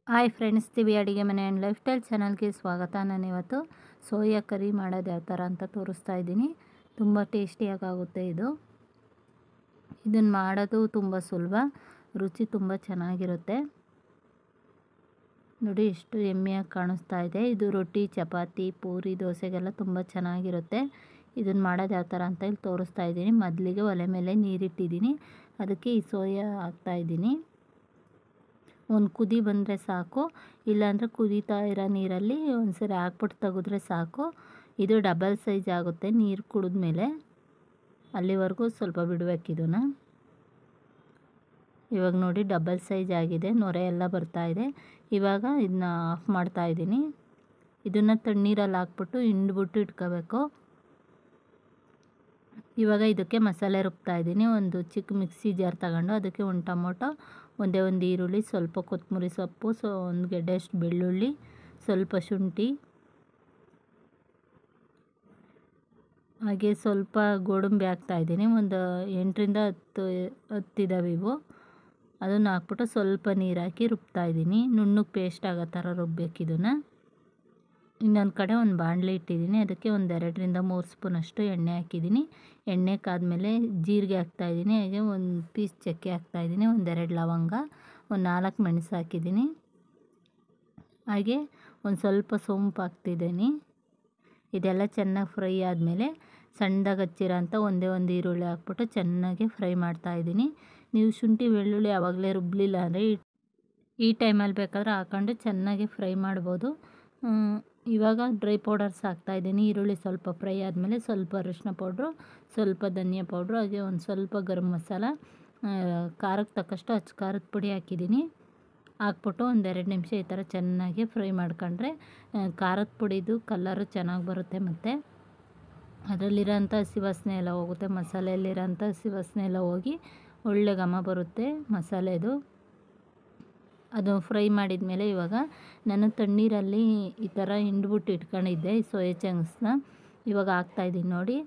hi friends TV ಅಡುಗೆ ಮನೆ and life style ಚಾನಲ್ಗೆ ಸ್ವಾಗತ ನಾನು ಇವತ್ತು ಸೋಯಾ ಕರಿ ಮಾಡೋದು ಯಾವ ಥರ ಅಂತ ತೋರಿಸ್ತಾ ಇದ್ದೀನಿ ತುಂಬ ಟೇಸ್ಟಿಯಾಗುತ್ತೆ ಇದು ಇದನ್ನು ಮಾಡೋದು ತುಂಬ ಸುಲಭ ರುಚಿ ತುಂಬ ಚೆನ್ನಾಗಿರುತ್ತೆ ನೋಡಿ ಎಷ್ಟು ಎಮ್ಮೆಯಾಗಿ ಕಾಣಿಸ್ತಾ ಇದೆ ಇದು ರೊಟ್ಟಿ ಚಪಾತಿ ಪೂರಿ ದೋಸೆಗೆಲ್ಲ ತುಂಬ ಚೆನ್ನಾಗಿರುತ್ತೆ ಇದನ್ನು ಮಾಡೋದು ಯಾವ ಥರ ಅಂತ ಇಲ್ಲಿ ತೋರಿಸ್ತಾ ಇದ್ದೀನಿ ಮೊದಲಿಗೆ ಒಲೆ ಮೇಲೆ ನೀರಿಟ್ಟಿದ್ದೀನಿ ಅದಕ್ಕೆ ಈ ಸೋಯಾ ಹಾಕ್ತಾಯಿದ್ದೀನಿ ಒಂದು ಕುದಿ ಬಂದರೆ ಸಾಕು ಇಲ್ಲಾಂದರೆ ಕುದೀತಾ ಇರೋ ನೀರಲ್ಲಿ ಒಂದು ಸರಿ ಹಾಕ್ಬಿಟ್ಟು ತೆಗೆದ್ರೆ ಸಾಕು ಇದು ಡಬಲ್ ಸೈಜ್ ಆಗುತ್ತೆ ನೀರು ಕುಡಿದ್ಮೇಲೆ ಅಲ್ಲಿವರೆಗೂ ಸ್ವಲ್ಪ ಬಿಡಬೇಕು ಇದನ್ನು ಇವಾಗ ನೋಡಿ ಡಬಲ್ ಸೈಜ್ ಆಗಿದೆ ನೊರೆ ಎಲ್ಲ ಬರ್ತಾಯಿದೆ ಇವಾಗ ಇದನ್ನ ಆಫ್ ಮಾಡ್ತಾಯಿದ್ದೀನಿ ಇದನ್ನು ತಣ್ಣೀರಲ್ಲಿ ಹಾಕ್ಬಿಟ್ಟು ಹಿಂಡ್ಬಿಟ್ಟು ಇಟ್ಕೋಬೇಕು ಇವಾಗ ಇದಕ್ಕೆ ಮಸಾಲೆ ರುಬ್ತಾ ಇದ್ದೀನಿ ಒಂದು ಚಿಕ್ಕ ಮಿಕ್ಸಿ ಜಾರ್ ತಗೊಂಡು ಅದಕ್ಕೆ ಒಂದು ಟೊಮೊಟೊ ಒಂದೇ ಒಂದು ಈರುಳ್ಳಿ ಸ್ವಲ್ಪ ಕೊತ್ತಂಬರಿ ಸೊಪ್ಪು ಸೊ ಒಂದು ಗೆಡ್ಡೆಯಷ್ಟು ಬೆಳ್ಳುಳ್ಳಿ ಸ್ವಲ್ಪ ಶುಂಠಿ ಹಾಗೆ ಸ್ವಲ್ಪ ಗೋಡಂಬಿ ಹಾಕ್ತಾಯಿದ್ದೀನಿ ಒಂದು ಎಂಟರಿಂದ ಹತ್ತು ಹತ್ತಿದ್ದಾವೆ ಇವು ಅದನ್ನು ಹಾಕ್ಬಿಟ್ಟು ಸ್ವಲ್ಪ ನೀರು ಹಾಕಿ ರುಬ್ತಾಯಿದ್ದೀನಿ ನುಣ್ಣಗೆ ಪೇಸ್ಟ್ ಆಗೋ ಥರ ರುಬ್ಬೇಕು ಇದನ್ನು ಇನ್ನೊಂದು ಕಡೆ ಒಂದು ಬಾಣಲೆ ಇಟ್ಟಿದ್ದೀನಿ ಅದಕ್ಕೆ ಒಂದು ಎರಡರಿಂದ ಮೂರು ಸ್ಪೂನಷ್ಟು ಎಣ್ಣೆ ಹಾಕಿದ್ದೀನಿ ಎಣ್ಣೆ ಕಾದ್ಮೇಲೆ ಜೀರಿಗೆ ಹಾಕ್ತಾಯಿದ್ದೀನಿ ಹಾಗೆ ಒಂದು ಪೀಸ್ ಚಕ್ಕೆ ಹಾಕ್ತಾಯಿದ್ದೀನಿ ಒಂದೆರಡು ಲವಂಗ ಒಂದು ನಾಲ್ಕು ಮೆಣಸು ಹಾಕಿದ್ದೀನಿ ಹಾಗೆ ಒಂದು ಸ್ವಲ್ಪ ಸೋಂಪು ಹಾಕ್ತಿದ್ದೀನಿ ಇದೆಲ್ಲ ಚೆನ್ನಾಗಿ ಫ್ರೈ ಆದಮೇಲೆ ಸಣ್ಣದಾಗಿ ಹಚ್ಚಿರೋ ಅಂಥ ಒಂದೇ ಒಂದು ಈರುಳ್ಳಿ ಹಾಕ್ಬಿಟ್ಟು ಚೆನ್ನಾಗಿ ಫ್ರೈ ಮಾಡ್ತಾಯಿದ್ದೀನಿ ನೀವು ಶುಂಠಿ ಬೆಳ್ಳುಳ್ಳಿ ಆವಾಗಲೇ ರುಬ್ಬಲಿಲ್ಲ ಅಂದರೆ ಈ ಟೈಮಲ್ಲಿ ಬೇಕಾದ್ರೆ ಹಾಕೊಂಡು ಚೆನ್ನಾಗಿ ಫ್ರೈ ಮಾಡ್ಬೋದು ಇವಾಗ ಡ್ರೈ ಪೌಡರ್ಸ್ ಹಾಕ್ತಾಯಿದ್ದೀನಿ ಈರುಳ್ಳಿ ಸ್ವಲ್ಪ ಫ್ರೈ ಆದಮೇಲೆ ಸ್ವಲ್ಪ ಅರಿಶಿನ ಪೌಡ್ರು ಸ್ವಲ್ಪ ಧನಿಯಾ ಪೌಡ್ರು ಹಾಗೆ ಒಂದು ಸ್ವಲ್ಪ ಗರಂ ಮಸಾಲ ಖಾರಕ್ಕೆ ತಕ್ಕಷ್ಟು ಅಚ್ಚ ಖಾರದ ಪುಡಿ ಹಾಕಿದ್ದೀನಿ ಹಾಕ್ಬಿಟ್ಟು ಒಂದೆರಡು ನಿಮಿಷ ಈ ಥರ ಚೆನ್ನಾಗಿ ಫ್ರೈ ಮಾಡ್ಕೊಂಡ್ರೆ ಖಾರದ ಪುಡಿದು ಕಲರು ಚೆನ್ನಾಗಿ ಬರುತ್ತೆ ಮತ್ತು ಅದರಲ್ಲಿರೋಂಥ ಹಸಿ ವಾಸನೆ ಎಲ್ಲ ಹೋಗುತ್ತೆ ಮಸಾಲೆಯಲ್ಲಿರೋಂಥ ಹಸಿ ವಾಸನೆ ಎಲ್ಲ ಹೋಗಿ ಒಳ್ಳೆ ಘಮ ಬರುತ್ತೆ ಮಸಾಲೆದು ಅದು ಫ್ರೈ ಮಾಡಿದ ಮೇಲೆ ಇವಾಗ ನಾನು ತಣ್ಣೀರಲ್ಲಿ ಈ ಥರ ಹಿಂಡ್ಬಿಟ್ಟು ಇಟ್ಕೊಂಡಿದ್ದೆ ಈ ಸೋಯಾ ಚಂಕ್ಸ್ನ ಇವಾಗ ಹಾಕ್ತಾಯಿದ್ದೀನಿ ನೋಡಿ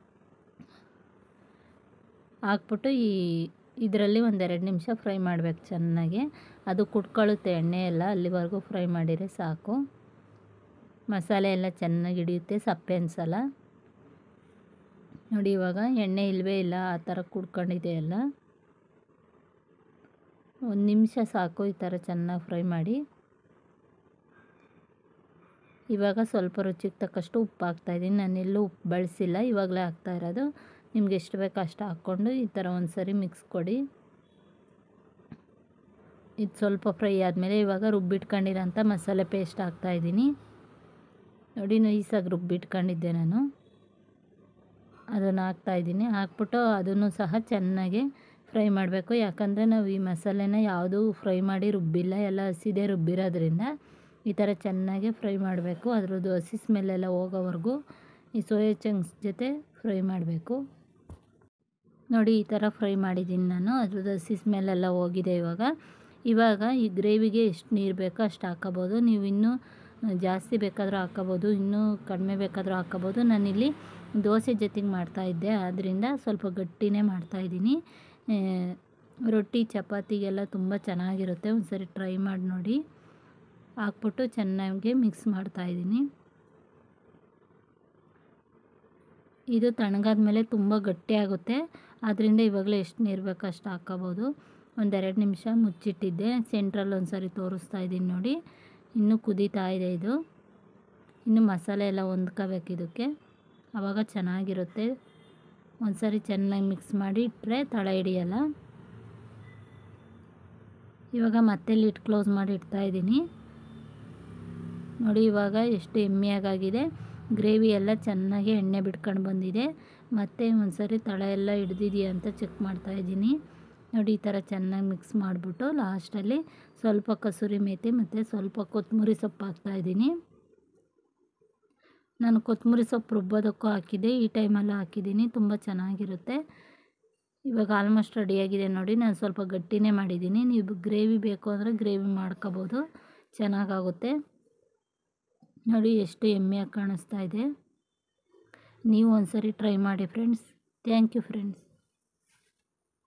ಹಾಕ್ಬಿಟ್ಟು ಈ ಇದರಲ್ಲಿ ಒಂದೆರಡು ನಿಮಿಷ ಫ್ರೈ ಮಾಡಬೇಕು ಚೆನ್ನಾಗಿ ಅದು ಕುಟ್ಕೊಳ್ಳುತ್ತೆ ಎಣ್ಣೆ ಎಲ್ಲ ಅಲ್ಲಿವರೆಗೂ ಫ್ರೈ ಮಾಡಿದರೆ ಸಾಕು ಮಸಾಲೆ ಎಲ್ಲ ಚೆನ್ನಾಗಿ ಹಿಡಿಯುತ್ತೆ ಸಪ್ಪೆ ಅನಿಸಲ್ಲ ನೋಡಿ ಇವಾಗ ಎಣ್ಣೆ ಇಲ್ಲವೇ ಇಲ್ಲ ಆ ಥರ ಕುಡ್ಕೊಂಡಿದೆ ಎಲ್ಲ ಒಂದು ನಿಮಿಷ ಸಾಕು ಈ ಥರ ಚೆನ್ನಾಗಿ ಫ್ರೈ ಮಾಡಿ ಇವಾಗ ಸ್ವಲ್ಪ ರುಚಿಗೆ ತಕ್ಕಷ್ಟು ಉಪ್ಪು ಹಾಕ್ತಾಯಿದ್ದೀನಿ ನಾನೆಲ್ಲೂ ಉಪ್ಪು ಬಳಸಿಲ್ಲ ಇವಾಗಲೇ ಹಾಕ್ತಾ ಇರೋದು ನಿಮ್ಗೆ ಎಷ್ಟು ಬೇಕೋ ಅಷ್ಟು ಹಾಕ್ಕೊಂಡು ಈ ಥರ ಒಂದು ಸರಿ ಮಿಕ್ಸ್ ಕೊಡಿ ಇದು ಸ್ವಲ್ಪ ಫ್ರೈ ಆದಮೇಲೆ ಇವಾಗ ರುಬ್ಬಿಟ್ಕೊಂಡಿರೋಂಥ ಮಸಾಲೆ ಪೇಸ್ಟ್ ಹಾಕ್ತಾಯಿದ್ದೀನಿ ನೋಡಿ ನೈಸಾಗಿ ರುಬ್ಬಿಟ್ಕೊಂಡಿದ್ದೆ ನಾನು ಅದನ್ನು ಹಾಕ್ತಾಯಿದ್ದೀನಿ ಹಾಕ್ಬಿಟ್ಟು ಅದನ್ನು ಸಹ ಚೆನ್ನಾಗಿ ಫ್ರೈ ಮಾಡಬೇಕು ಯಾಕಂದರೆ ನಾವು ಈ ಮಸಾಲೆನ ಯಾವುದೂ ಫ್ರೈ ಮಾಡಿ ರುಬ್ಬಿಲ್ಲ ಎಲ್ಲ ಹಸಿದೇ ರುಬ್ಬಿರೋದ್ರಿಂದ ಈ ಥರ ಚೆನ್ನಾಗಿ ಫ್ರೈ ಮಾಡಬೇಕು ಅದ್ರದ್ದು ಹಸಿ ಸ್ಮೆಲ್ಲೆಲ್ಲ ಹೋಗೋವರೆಗೂ ಈ ಸೋಯಾ ಚಂಕ್ಸ್ ಜೊತೆ ಫ್ರೈ ಮಾಡಬೇಕು ನೋಡಿ ಈ ಥರ ಫ್ರೈ ಮಾಡಿದ್ದೀನಿ ನಾನು ಅದ್ರದ್ದು ಹಸಿ ಸ್ಮೆಲ್ಲೆಲ್ಲ ಹೋಗಿದೆ ಇವಾಗ ಇವಾಗ ಈ ಗ್ರೇವಿಗೆ ಎಷ್ಟು ನೀರು ಬೇಕೋ ಅಷ್ಟು ಹಾಕೋಬೋದು ನೀವು ಇನ್ನೂ ಜಾಸ್ತಿ ಬೇಕಾದರೂ ಹಾಕೋಬೋದು ಇನ್ನೂ ಕಡಿಮೆ ಬೇಕಾದರೂ ಹಾಕೋಬೋದು ನಾನಿಲ್ಲಿ ದೋಸೆ ಜೊತೆಗೆ ಮಾಡ್ತಾಯಿದ್ದೆ ಆದ್ದರಿಂದ ಸ್ವಲ್ಪ ಗಟ್ಟಿನೇ ಮಾಡ್ತಾಯಿದ್ದೀನಿ ರೊಟ್ಟಿ ಚಪಾತಿಗೆಲ್ಲ ತುಂಬ ಚೆನ್ನಾಗಿರುತ್ತೆ ಒಂದು ಸರಿ ಟ್ರೈ ಮಾಡಿ ನೋಡಿ ಹಾಕ್ಬಿಟ್ಟು ಚೆನ್ನಾಗಿ ಮಿಕ್ಸ್ ಮಾಡ್ತಾಯಿದ್ದೀನಿ ಇದು ತಣ್ಣಗಾದ ಮೇಲೆ ತುಂಬ ಗಟ್ಟಿಯಾಗುತ್ತೆ ಆದ್ದರಿಂದ ಇವಾಗಲೇ ಎಷ್ಟು ನೀರು ಬೇಕೋ ಅಷ್ಟು ಹಾಕ್ಕೋಬೋದು ಒಂದೆರಡು ನಿಮಿಷ ಮುಚ್ಚಿಟ್ಟಿದ್ದೆ ಸೆಂಟ್ರಲ್ಲಿ ಒಂದು ಸರಿ ತೋರಿಸ್ತಾ ಇದ್ದೀನಿ ನೋಡಿ ಇನ್ನೂ ಕುದೀತಾ ಇದೆ ಇದು ಇನ್ನು ಮಸಾಲೆ ಎಲ್ಲ ಹೊಂದ್ಕೋಬೇಕು ಇದಕ್ಕೆ ಆವಾಗ ಚೆನ್ನಾಗಿರುತ್ತೆ ಒಂದು ಸರಿ ಚೆನ್ನಾಗಿ ಮಿಕ್ಸ್ ಮಾಡಿ ಇಟ್ಟರೆ ತಳ ಹಿಡಿಯಲ್ಲ ಇವಾಗ ಮತ್ತೆ ಲಿಡ್ ಕ್ಲೋಸ್ ಮಾಡಿ ಇಡ್ತಾಯಿದ್ದೀನಿ ನೋಡಿ ಇವಾಗ ಎಷ್ಟು ಎಮ್ಮೆಯಾಗಿದೆ ಗ್ರೇವಿ ಎಲ್ಲ ಚೆನ್ನಾಗಿ ಎಣ್ಣೆ ಬಿಟ್ಕೊಂಡು ಬಂದಿದೆ ಮತ್ತು ಒಂದು ಸರಿ ತಳ ಎಲ್ಲ ಹಿಡ್ದಿದೆಯಾ ಅಂತ ಚೆಕ್ ಮಾಡ್ತಾಯಿದ್ದೀನಿ ನೋಡಿ ಈ ಥರ ಚೆನ್ನಾಗಿ ಮಿಕ್ಸ್ ಮಾಡಿಬಿಟ್ಟು ಲಾಸ್ಟಲ್ಲಿ ಸ್ವಲ್ಪ ಕಸೂರಿ ಮೇಥಿ ಮತ್ತು ಸ್ವಲ್ಪ ಕೊತ್ತಂಬರಿ ಸೊಪ್ಪು ಹಾಕ್ತಾಯಿದ್ದೀನಿ ನಾನು ಕೊತ್ತಂಬರಿ ಸೊಪ್ಪು ರುಬ್ಬೋದಕ್ಕೂ ಹಾಕಿದ್ದೆ ಈ ಟೈಮಲ್ಲೂ ಹಾಕಿದ್ದೀನಿ ತುಂಬ ಚೆನ್ನಾಗಿರುತ್ತೆ ಇವಾಗ ಆಲ್ಮೋಸ್ಟ್ ರೆಡಿಯಾಗಿದೆ ನೋಡಿ ನಾನು ಸ್ವಲ್ಪ ಗಟ್ಟಿನೇ ಮಾಡಿದ್ದೀನಿ ನೀವು ಗ್ರೇವಿ ಬೇಕು ಅಂದರೆ ಗ್ರೇವಿ ಮಾಡ್ಕೋಬೋದು ಚೆನ್ನಾಗಾಗುತ್ತೆ ನೋಡಿ ಎಷ್ಟು ಎಮ್ಮೆಯಾಗಿ ಕಾಣಿಸ್ತಾ ಇದೆ ನೀವು ಒಂದು ಸರಿ ಟ್ರೈ ಮಾಡಿ ಫ್ರೆಂಡ್ಸ್ ಥ್ಯಾಂಕ್ ಯು ಫ್ರೆಂಡ್ಸ್